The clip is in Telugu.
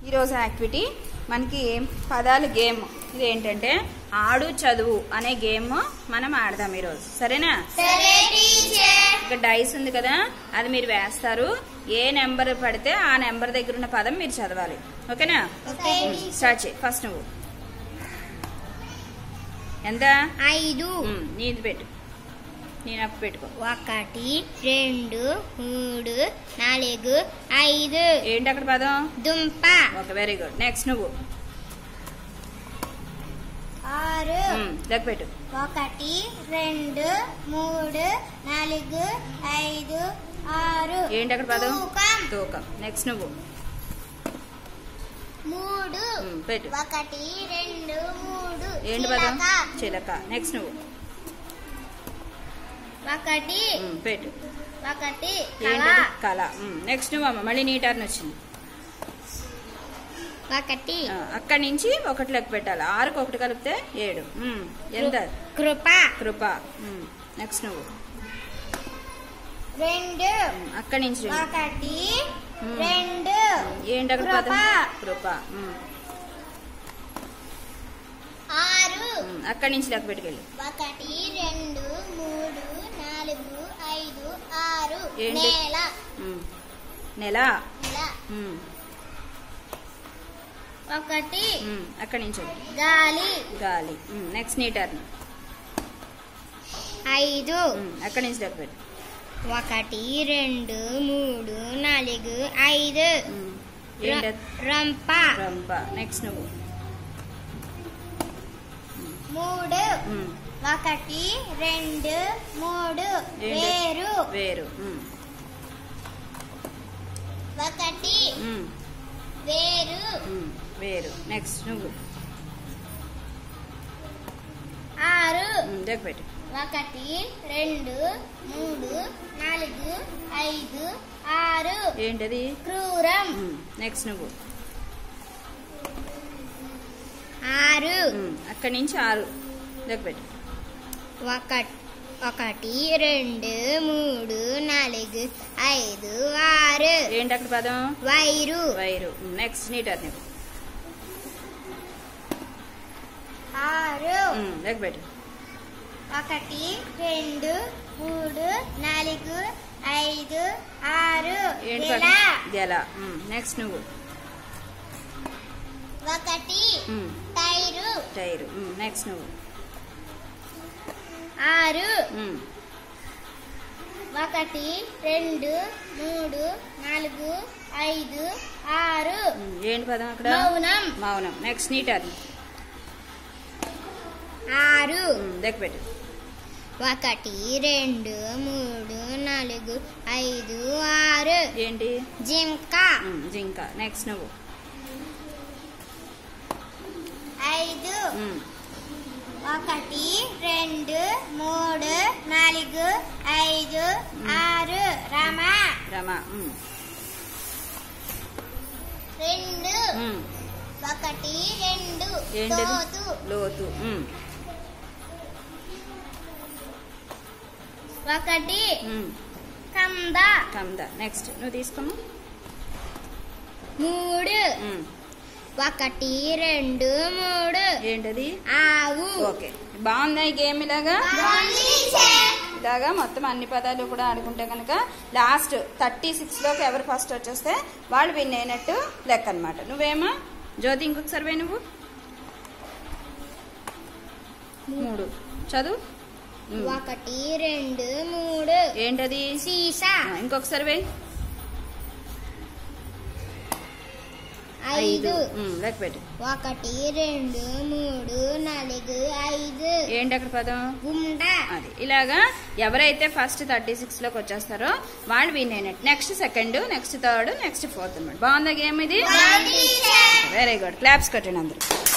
ఈరోజు యాక్టివిటీ మనకి పదాలు గేమ్ ఇది ఏంటంటే ఆడు చదువు అనే గేమ్ మనం ఆడదాం ఈరోజు సరేనా సరే టీచర్ ఇక్కడ డైస్ ఉంది కదా అది మీరు వేస్తారు ఏ నెంబర్ పడితే ఆ నెంబర్ దగ్గర ఉన్న పదం మీరు చదవాలి ఓకేనా ఓకే స్టార్ట్ చేయి ఫస్ట్ నువ్వు ఎంత ఐదు ఉమ్, నీది పెట్టు నేను అప్పు పెట్టుకో ఒకటి రెండు మూడు నాలుగు ఐదు ఏంటి అక్కడ పదం దుంప ఓకే వెరీ గుడ్ నెక్స్ట్ నువ్వు ఆరు ఉమ్, లెక్క పెట్టు ఒకటి రెండు మూడు నాలుగు ఐదు ఆరు ఏంటి అక్కడ పదం తూకం తూకం నెక్స్ట్ నువ్వు మూడు ఉమ్, పెట్టు ఒకటి రెండు మూడు ఏంటి పదం చిలక. చిలక నెక్స్ట్ నువ్వు ఒకటి ఉమ్, పెట్టు ఒకటి కళ ఏంటది కళ నెక్స్ట్ నువ్వు అమ్మ మళ్ళీ నీ టర్న్ వచ్చింది ఒకటి ఆ, అక్కడి నుంచి ఒకటి లెక్క పెట్టాలి ఆరుకు ఒకటి కలిపితే ఏడు ఉమ్, ఎంత కృప కృప నెక్స్ట్ నువ్వు రెండు ఉమ్, అక్కడి నుంచి రెండు. ఒకటి ఉమ్. రెండు ఏంటి అక్కడ కృప. పదం కృప ఉమ్, ఆరు ఉమ్, అక్కడి నుంచి లెక్క పెట్టుకెళ్ళి ఒకటి రెండు మూడు నాలుగు ఐదు ఆరు ఏంటి? నేల ఉమ్, నెల నెల ఉమ్, ఒకటి ఉమ్, అక్కడి నుంచి ఒకటి. గాలి గాలి నెక్స్ట్ నీ టర్న్ ఐదు ఉమ్, అక్కడి నుంచి లెక్క పెట్టు ఒకటి రెండు మూడు నాలుగు ఐదు ఉమ్, ర- ఏంటది రంప రంప నెక్స్ట్ నువ్వు మూడు ఉమ్, ఒకటి రెండు మూడు ఏంటి? వేరు వేరు ఉమ్, ఒకటి ఉమ్, వేరు ఉమ్, వేరు నెక్స్ట్ నువ్వు ఆరు ఉమ్, లెక్క పెట్టు ఒకటి రెండు మూడు నాలుగు ఐదు ఆరు ఏంటది క్రూరం నెక్స్ట్ నువ్వు ఆరు ఉమ్, అక్కడి నుంచి ఆరు లెక్క పెట్టు ఒకటి ఒకటి రెండు మూడు నాలుగు ఐదు ఆరు ఏంటి అక్కడ పదం వైరు వైరు నెక్స్ట్ నీ టర్న్ ఇవ్వు. ఆరు ఉమ్, లెక్క పెట్టు ఒకటి రెండు మూడు నాలుగు ఐదు ఆరు ఏంటి ఇలా పదం గెల నెక్స్ట్ నువ్వు ఒకటి ఉమ్, టైరు టైరు నెక్స్ట్ నువ్వు ఆరు ఉమ్, ఒకటి రెండు మూడు నాలుగు ఐదు ఆరు ఉమ్, ఏంటి పదం అక్కడ మౌనం మౌనం నెక్స్ట్ నీ టర్న్ ఆరు ఉమ్, లెక్క పెట్టు ఒకటి రెండు మూడు నాలుగు ఐదు ఆరు ఏంటి జింక ఉమ్, జింక నెక్స్ట్ నువ్వు ఐదు ఉమ్, ఒకటి రెండు మూడు నాలుగు ఐదు ఆరు రమ రమ ఉమ్, రెండు ఉమ్, ఒకటి రెండు ఏంటిది తోతు లోతు ఉమ్, ఒకటి ఉమ్, కంద కంద నెక్స్ట్ నువ్వు తీసుకున్నా మూడు ఉమ్, ఒకటి రెండు మూడు ఏంటది ఆవు ఓకే బాగుందా ఈ గేమ్ ఇలాగా ఇలాగా మొత్తం అన్ని పదాలు కూడా ఆడుకుంటే కనుక లాస్ట్ థర్టీ సిక్స్లోకి ఎవరు ఫస్ట్ వచ్చేస్తే వాళ్ళు విన్ అయినట్టు లెక్క అనమాట నువ్వేమో జ్యోతి ఇంకొకసారి పోయి నువ్వు మూడు చదువు ఉమ్. ఒకటి రెండు మూడు ఏంటది సీసా ఆ, ఇంకొకసారి పోయి ఐదు ఉమ్, లెక్క పెట్టు ఒకటి రెండు మూడు నాలుగు ఐదు ఏంటి అక్కడ పదం గుండ అది ఇలాగా ఎవరైతే ఫస్ట్ థర్టీ సిక్స్లోకి వచ్చేస్తారో వాళ్ళు విన్ అయినట్టు next second next third next fourth అనమాట బాగుందా గేమ్ ఇది వెరీ గుడ్ క్లాప్స్ కట్టండి అందరూ